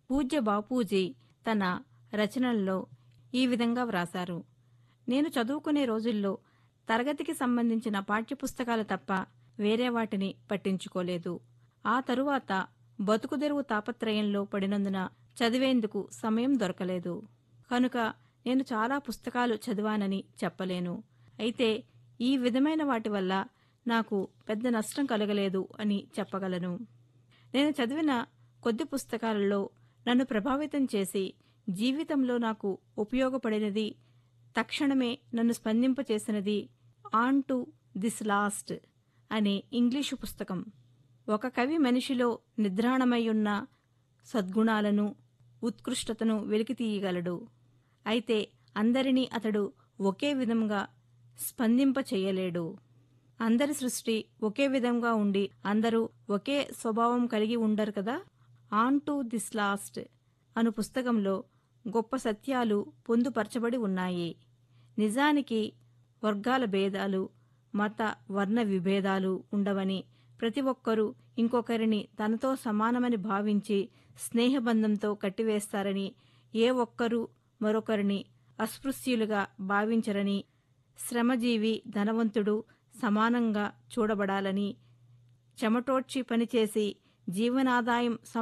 పూజ్య బాపూజీ తన రచనల్లో ఈ విధంగా వ్రాశారు నేను చదువుకునే రోజుల్లో తరగతికి సంబంధించిన పాఠ్యపుస్తకాలు తప్ప వేరే వాటిని పట్టించుకోలేదు ఆ తరువాత బతుకుదెరువు తాపత్రయంలో పడినందున చదివేందుకు సమయం దొరకలేదు కనుక నేను చాలా పుస్తకాలు చదివానని చెప్పలేను అయితే ఈ విధమైన వాటి వల్ల నాకు పెద్ద నష్టం కలగలేదు అని చెప్పగలను నేను చదివిన కొద్ది పుస్తకాలలో నన్ను ప్రభావితం చేసి జీవితంలో నాకు ఉపయోగపడినది తక్షణమే నన్ను స్పందింపచేసినది ఆన్ టు దిస్ లాస్ట్ అనే ఇంగ్లీషు పుస్తకం ఒక కవి మనిషిలో నిద్రాణమయ్యున్న సద్గుణాలను ఉత్కృష్టతను వెలికితీయగలడు అయితే అందరినీ అతడు ఒకే విధంగా స్పందింప చేయలేడు అందరి సృష్టి ఒకే విధంగా ఉండి అందరూ ఒకే స్వభావం కలిగి ఉండరు కదా ఆన్ టు దిస్ లాస్ట్ అను పుస్తకంలో గొప్ప సత్యాలు పొందుపరచబడి ఉన్నాయి నిజానికి వర్గాల భేదాలు మత వర్ణ విభేదాలు ఉండవని ప్రతి ఒక్కరూ ఇంకొకరిని తనతో సమానమని భావించి స్నేహబంధంతో కట్టివేస్తారని ఏ ఒక్కరూ మరొకరిని అస్పృశ్యులుగా భావించరని శ్రమజీవి ధనవంతుడు సమానంగా చూడబడాలని చెమటోడ్చి పనిచేసి జీవనాదాయం